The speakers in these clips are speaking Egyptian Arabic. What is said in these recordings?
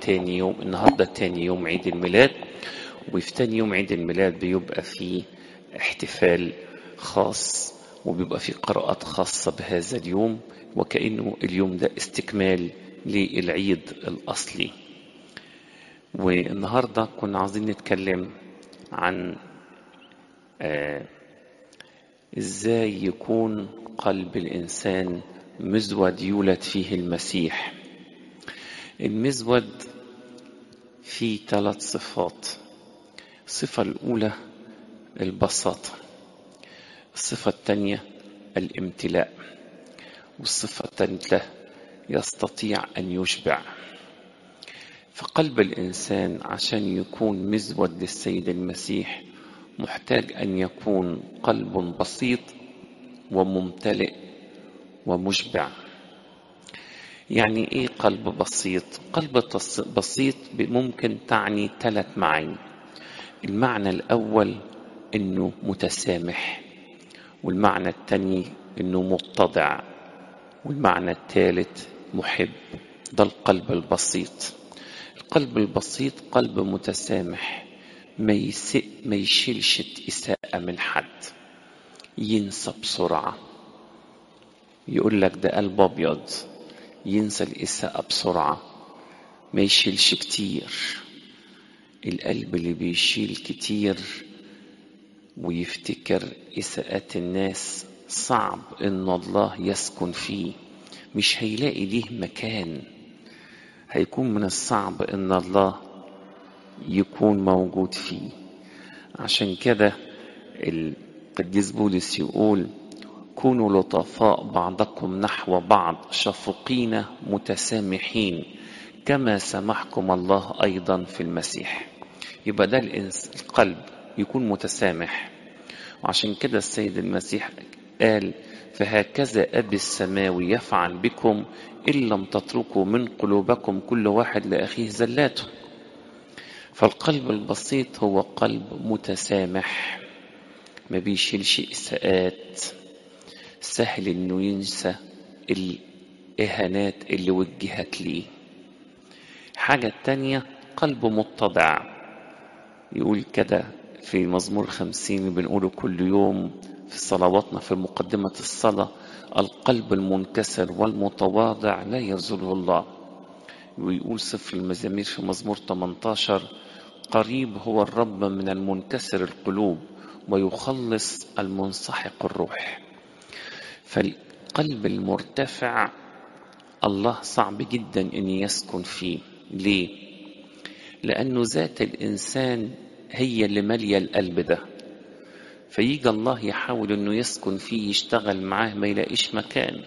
تاني يوم النهاردة تاني يوم عيد الميلاد وفي تاني يوم عيد الميلاد بيبقى فيه احتفال خاص وبيبقى فيه قراءات خاصة بهذا اليوم وكأنه اليوم ده استكمال للعيد الأصلي والنهاردة كنا عايزين نتكلم عن آه ازاي يكون قلب الإنسان مزود يولد فيه المسيح المزود فيه ثلاث صفات الصفة الأولى البساطة الصفة الثانية الامتلاء والصفة الثالثة يستطيع أن يشبع فقلب الإنسان عشان يكون مزود للسيد المسيح محتاج أن يكون قلب بسيط وممتلئ ومشبع يعني ايه قلب بسيط قلب بسيط ممكن تعني ثلاث معاني المعنى الاول انه متسامح والمعنى الثاني انه متضع والمعنى الثالث محب ده القلب البسيط القلب البسيط قلب متسامح ما, يسئ ما يشيلش إساءة من حد ينسى بسرعة يقول لك ده قلب أبيض ينسى الإساءة بسرعة ما يشيلش كتير القلب اللي بيشيل كتير ويفتكر إساءات الناس صعب إن الله يسكن فيه مش هيلاقي ليه مكان هيكون من الصعب إن الله يكون موجود فيه عشان كده القديس بولس يقول كونوا لطفاء بعضكم نحو بعض شفقين متسامحين كما سمحكم الله أيضا في المسيح يبقى ده القلب يكون متسامح وعشان كده السيد المسيح قال فهكذا أبي السماوي يفعل بكم إن لم تتركوا من قلوبكم كل واحد لأخيه زلاته فالقلب البسيط هو قلب متسامح ما بيشيلش إساءات سهل إنه ينسى الإهانات اللي وجهت ليه حاجة تانية قلب متضع يقول كده في مزمور خمسين اللي بنقوله كل يوم في صلواتنا في مقدمة الصلاة القلب المنكسر والمتواضع لا يزله الله ويقول سفر المزامير في مزمور 18 قريب هو الرب من المنكسر القلوب ويخلص المنسحق الروح فالقلب المرتفع الله صعب جدا ان يسكن فيه ليه لانه ذات الانسان هي اللي ماليه القلب ده فيجي الله يحاول انه يسكن فيه يشتغل معاه ما يلاقيش مكان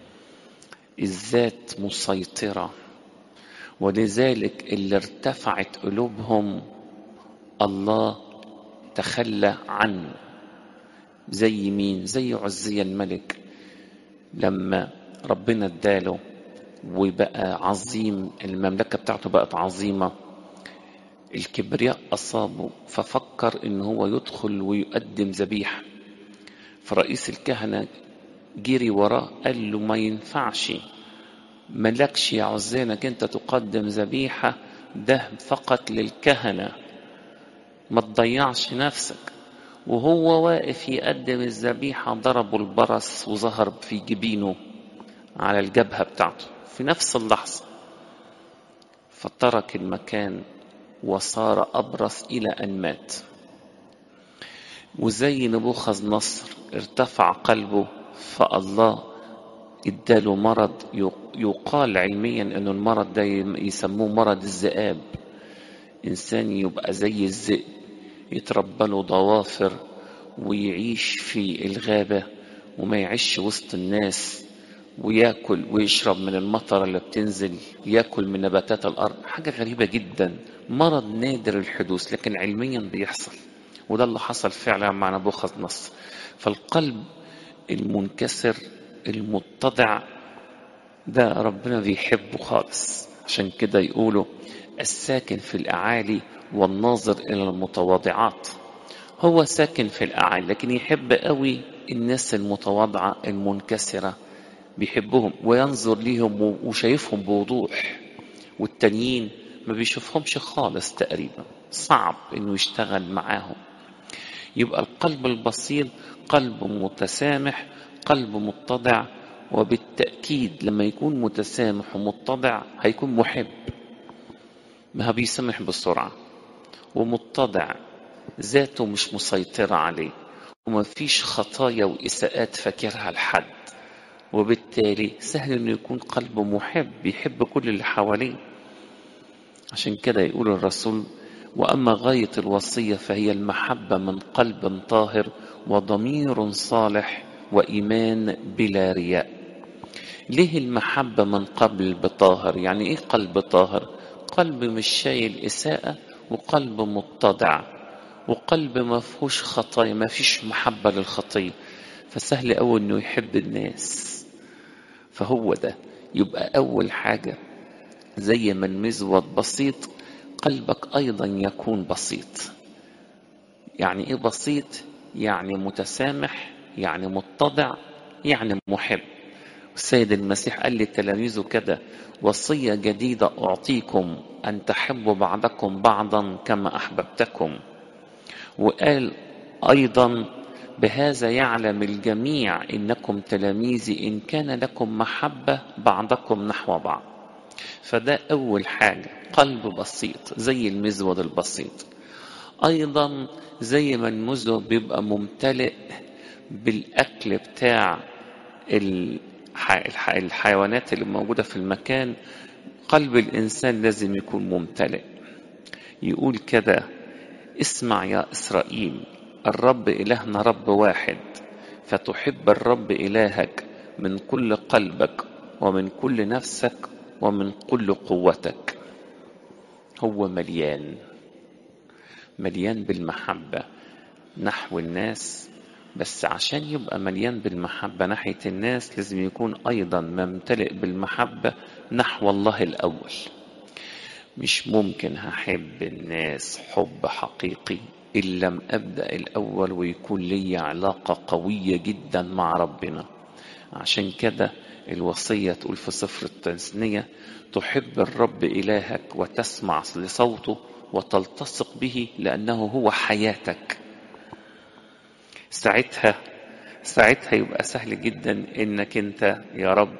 الذات مسيطره ولذلك اللي ارتفعت قلوبهم الله تخلى عنه زي مين زي عزية الملك لما ربنا اداله وبقى عظيم المملكة بتاعته بقت عظيمة الكبرياء أصابه ففكر إن هو يدخل ويقدم ذبيحة فرئيس الكهنة جري وراه قال له ما ينفعش ملكش يا عزينك انت تقدم ذبيحة ده فقط للكهنة ما تضيعش نفسك وهو واقف يقدم الذبيحة ضربوا البرص وظهر في جبينه على الجبهة بتاعته في نفس اللحظة فترك المكان وصار أبرص إلى أن مات وزي نبوخذ نصر ارتفع قلبه فالله اداله مرض يقال علميا انه المرض ده يسموه مرض الذئاب انسان يبقى زي الذئب يتربى له ضوافر ويعيش في الغابه وما يعيش وسط الناس وياكل ويشرب من المطر اللي بتنزل ياكل من نباتات الارض حاجه غريبه جدا مرض نادر الحدوث لكن علميا بيحصل وده اللي حصل فعلا مع نبوخذ نصر فالقلب المنكسر المتضع ده ربنا بيحبه خالص عشان كده يقولوا الساكن في الأعالي والناظر إلى المتواضعات هو ساكن في الأعالي لكن يحب قوي الناس المتواضعة المنكسرة بيحبهم وينظر ليهم وشايفهم بوضوح والتانيين ما بيشوفهمش خالص تقريبا صعب انه يشتغل معاهم يبقى القلب البسيط قلب متسامح قلب متضع وبالتأكيد لما يكون متسامح ومتضع هيكون محب ما بيسامح بسرعة ومتضع ذاته مش مسيطرة عليه وما فيش خطايا وإساءات فاكرها لحد وبالتالي سهل انه يكون قلبه محب بيحب كل اللي حواليه عشان كده يقول الرسول واما غايه الوصيه فهي المحبه من قلب طاهر وضمير صالح وايمان بلا رياء ليه المحبه من قلب طاهر يعني ايه قلب طاهر قلب مش شايل اساءه وقلب متضع وقلب ما فيهوش خطايا ما فيش محبه للخطيه فسهل قوي انه يحب الناس فهو ده يبقى اول حاجه زي ما المزود بسيط قلبك ايضا يكون بسيط يعني ايه بسيط يعني متسامح يعني متضع يعني محب السيد المسيح قال لتلاميذه كده وصيه جديده اعطيكم ان تحبوا بعضكم بعضا كما احببتكم وقال ايضا بهذا يعلم الجميع انكم تلاميذي ان كان لكم محبه بعضكم نحو بعض فده اول حاجه قلب بسيط زي المزود البسيط ايضا زي ما المزود بيبقى ممتلئ بالاكل بتاع الحيوانات اللي موجوده في المكان قلب الانسان لازم يكون ممتلئ يقول كده اسمع يا اسرائيل الرب إلهنا رب واحد فتحب الرب إلهك من كل قلبك ومن كل نفسك ومن كل قوتك هو مليان مليان بالمحبة نحو الناس بس عشان يبقى مليان بالمحبة ناحية الناس لازم يكون أيضا ممتلئ بالمحبة نحو الله الأول مش ممكن هحب الناس حب حقيقي إن لم أبدأ الأول ويكون لي علاقة قوية جدا مع ربنا عشان كده الوصية تقول في سفر التثنية تحب الرب إلهك وتسمع لصوته وتلتصق به لأنه هو حياتك ساعتها ساعتها يبقى سهل جدا انك انت يا رب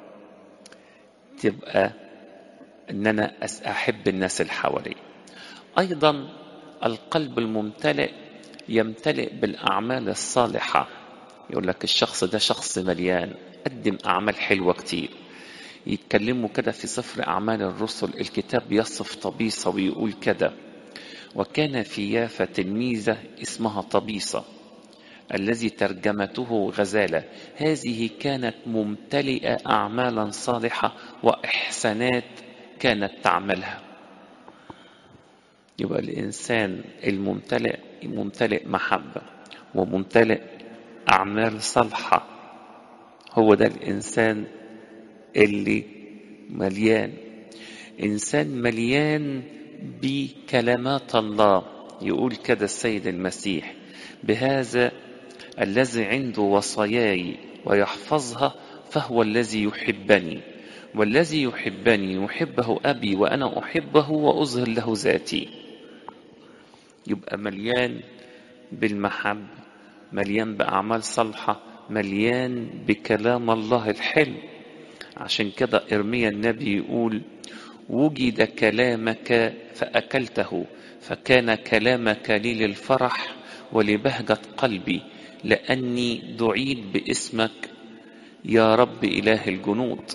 تبقى ان انا احب الناس اللي حواليا ايضا القلب الممتلئ يمتلئ بالاعمال الصالحه يقول لك الشخص ده شخص مليان قدم اعمال حلوه كتير يتكلموا كده في سفر اعمال الرسل الكتاب يصف طبيصه ويقول كده وكان في يافا تلميذه اسمها طبيصه الذي ترجمته غزاله هذه كانت ممتلئه اعمالا صالحه واحسانات كانت تعملها يبقى الانسان الممتلئ ممتلئ محبه وممتلئ اعمال صالحه هو ده الانسان اللي مليان انسان مليان بكلمات الله يقول كده السيد المسيح بهذا الذي عنده وصاياي ويحفظها فهو الذي يحبني والذي يحبني يحبه ابي وانا احبه واظهر له ذاتي يبقى مليان بالمحبه مليان باعمال صالحه مليان بكلام الله الحلو عشان كده ارميا النبي يقول وجد كلامك فاكلته فكان كلامك لي للفرح ولبهجه قلبي لاني دعيت باسمك يا رب اله الجنود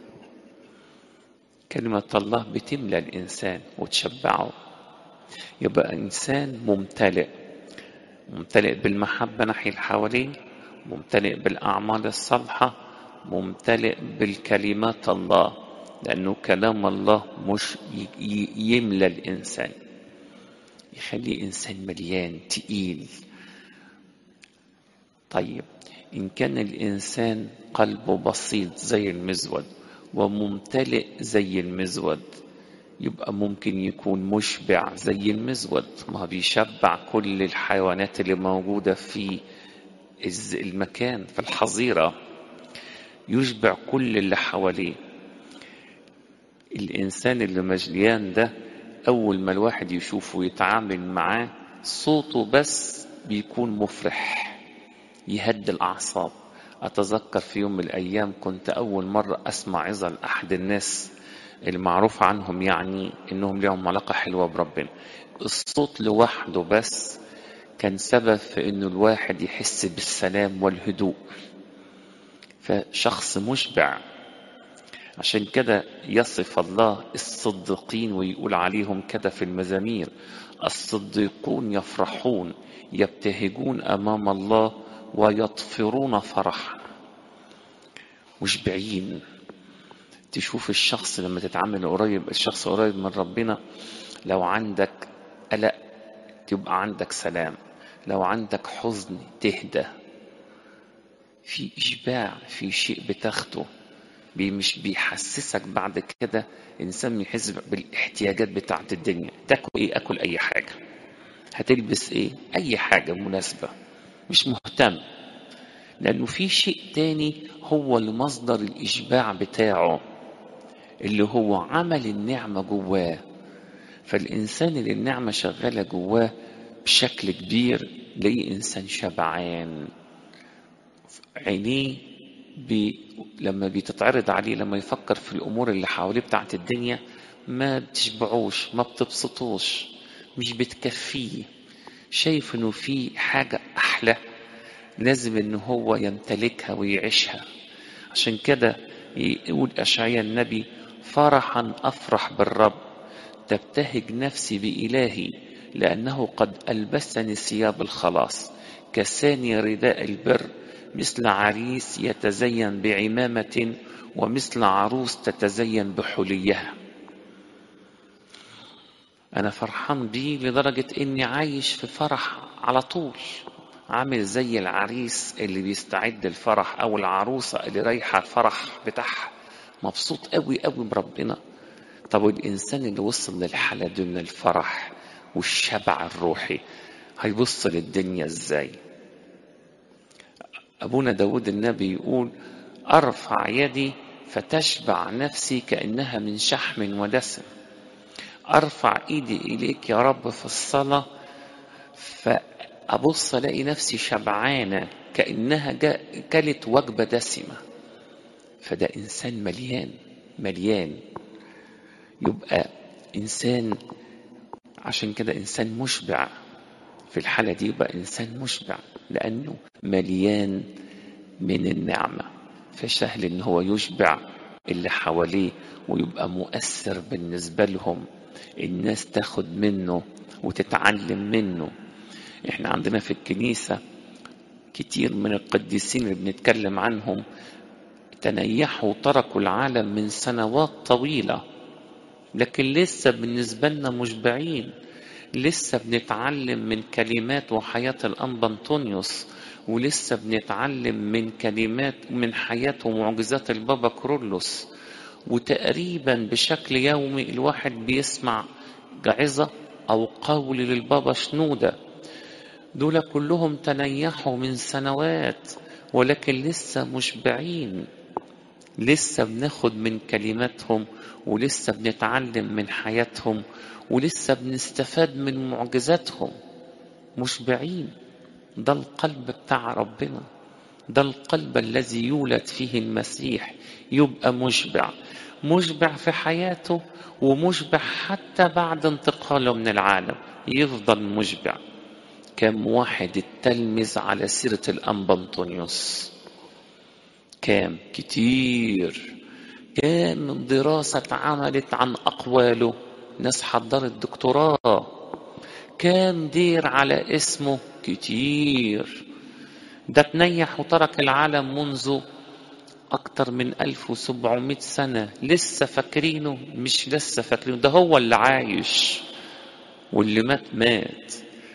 كلمه الله بتملى الانسان وتشبعه يبقى انسان ممتلئ ممتلئ بالمحبه ناحيه اللي حواليه ممتلئ بالاعمال الصالحه ممتلئ بالكلمات الله لأنه كلام الله مش يملى الإنسان يخليه إنسان مليان تقيل طيب إن كان الإنسان قلبه بسيط زي المزود وممتلئ زي المزود يبقى ممكن يكون مشبع زي المزود ما بيشبع كل الحيوانات اللي موجودة في المكان في الحظيرة يشبع كل اللي حواليه الإنسان اللي مليان ده أول ما الواحد يشوفه ويتعامل معاه صوته بس بيكون مفرح يهدي الأعصاب أتذكر في يوم من الأيام كنت أول مرة أسمع عظة لأحد الناس المعروف عنهم يعني إنهم لهم علاقة حلوة بربنا الصوت لوحده بس كان سبب في إنه الواحد يحس بالسلام والهدوء فشخص مشبع عشان كده يصف الله الصديقين ويقول عليهم كده في المزامير الصديقون يفرحون يبتهجون امام الله ويطفرون فرحا مشبعين تشوف الشخص لما تتعامل قريب الشخص قريب من ربنا لو عندك قلق تبقى عندك سلام لو عندك حزن تهدى في إشباع في شيء بتاخده بي مش بيحسسك بعد كده إنسان يحس بالاحتياجات بتاعت الدنيا تاكل إيه أكل أي حاجة هتلبس إيه أي حاجة مناسبة مش مهتم لأنه في شيء تاني هو المصدر الإشباع بتاعه اللي هو عمل النعمة جواه فالإنسان اللي النعمة شغالة جواه بشكل كبير ليه إنسان شبعان عينيه بي لما بتتعرض عليه لما يفكر في الأمور اللي حواليه بتاعت الدنيا ما بتشبعوش ما بتبسطوش مش بتكفيه شايف انه في حاجة أحلى لازم ان هو يمتلكها ويعيشها عشان كده يقول أشعيا النبي فرحا أفرح بالرب تبتهج نفسي بإلهي لأنه قد ألبسني ثياب الخلاص كساني رداء البر مثل عريس يتزين بعمامة ومثل عروس تتزين بحليها أنا فرحان بيه لدرجة إني عايش في فرح على طول عامل زي العريس اللي بيستعد الفرح أو العروسة اللي رايحة الفرح بتاعها مبسوط قوي قوي بربنا طب والإنسان اللي وصل للحالة دي من الفرح والشبع الروحي هيبص للدنيا ازاي أبونا داود النبي يقول أرفع يدي فتشبع نفسي كأنها من شحم ودسم أرفع إيدي إليك يا رب في الصلاة فأبص ألاقي نفسي شبعانة كأنها كلت وجبة دسمة فده إنسان مليان مليان يبقى إنسان عشان كده إنسان مشبع في الحالة دي يبقى إنسان مشبع لأنه مليان من النعمة فسهل إن هو يشبع اللي حواليه ويبقى مؤثر بالنسبة لهم الناس تاخد منه وتتعلم منه احنا عندنا في الكنيسة كتير من القديسين اللي بنتكلم عنهم تنيحوا وتركوا العالم من سنوات طويلة لكن لسه بالنسبة لنا مشبعين لسه بنتعلم من كلمات وحياة الأنبا أنطونيوس ولسه بنتعلم من كلمات من حياة ومعجزات البابا كرولوس وتقريبا بشكل يومي الواحد بيسمع جعظة أو قول للبابا شنودة دول كلهم تنيحوا من سنوات ولكن لسه مشبعين لسه بناخد من كلماتهم ولسه بنتعلم من حياتهم ولسه بنستفاد من معجزاتهم مشبعين ده القلب بتاع ربنا ده القلب الذي يولد فيه المسيح يبقى مشبع مشبع في حياته ومشبع حتى بعد انتقاله من العالم يفضل مشبع كم واحد التلمذ على سيرة الأنبا أنطونيوس كام كتير كام من دراسة اتعملت عن أقواله ناس حضرت دكتوراه كام دير على اسمه كتير ده تنيح وترك العالم منذ أكتر من 1700 سنة لسه فاكرينه مش لسه فاكرينه ده هو اللي عايش واللي مات مات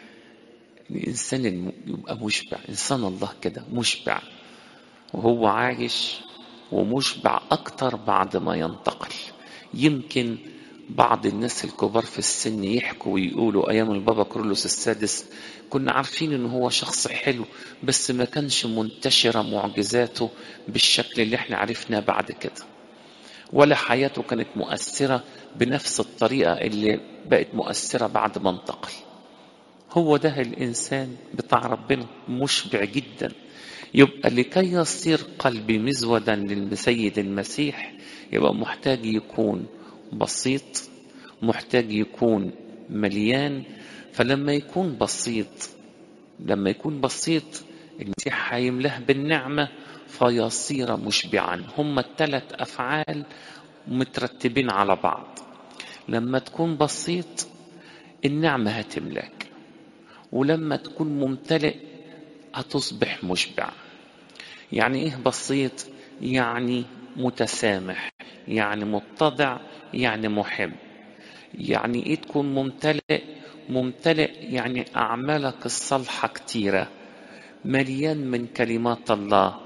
الإنسان يبقى مشبع إنسان الله كده مشبع وهو عايش ومشبع أكتر بعد ما ينتقل يمكن بعض الناس الكبار في السن يحكوا ويقولوا أيام البابا كرولوس السادس كنا عارفين إن هو شخص حلو بس ما كانش منتشرة معجزاته بالشكل اللي احنا عرفناه بعد كده ولا حياته كانت مؤثرة بنفس الطريقة اللي بقت مؤثرة بعد ما انتقل هو ده الإنسان بتاع ربنا مشبع جدا يبقى لكي يصير قلبي مزودا للسيد المسيح يبقى محتاج يكون بسيط محتاج يكون مليان فلما يكون بسيط لما يكون بسيط المسيح هيملاه بالنعمة فيصير مشبعا هم الثلاث أفعال مترتبين على بعض لما تكون بسيط النعمة هتملاك ولما تكون ممتلئ هتصبح مشبع يعني ايه بسيط يعني متسامح يعني متضع يعني محب يعني ايه تكون ممتلئ ممتلئ يعني اعمالك الصالحه كتيره مليان من كلمات الله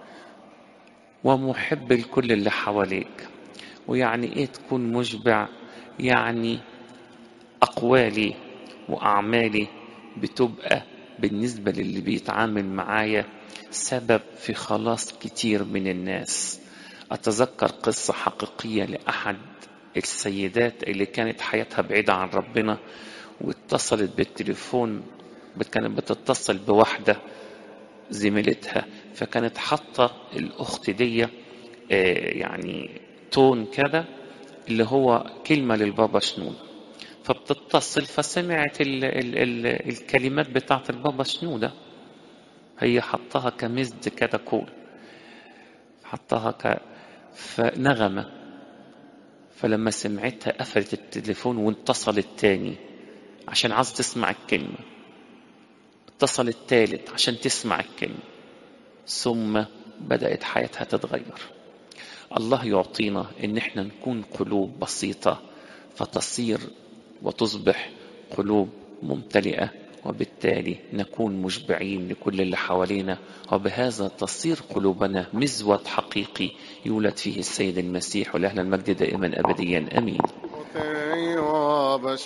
ومحب لكل اللي حواليك ويعني ايه تكون مشبع يعني اقوالي واعمالي بتبقى بالنسبه للي بيتعامل معايا سبب في خلاص كتير من الناس اتذكر قصه حقيقيه لاحد السيدات اللي كانت حياتها بعيده عن ربنا واتصلت بالتليفون كانت بتتصل بواحده زميلتها فكانت حاطه الاخت دي يعني تون كده اللي هو كلمه للبابا شنود فبتتصل فسمعت ال ال ال الكلمات بتاعت البابا شنودة هي حطها كمزد كده كول حطها ك فنغمة فلما سمعتها قفلت التليفون واتصلت تاني عشان عاوز تسمع الكلمة اتصلت تالت عشان تسمع الكلمة ثم بدأت حياتها تتغير الله يعطينا ان احنا نكون قلوب بسيطة فتصير وتصبح قلوب ممتلئة وبالتالي نكون مشبعين لكل اللي حوالينا وبهذا تصير قلوبنا مزود حقيقي يولد فيه السيد المسيح ولهنا المجد دائما أبديا أمين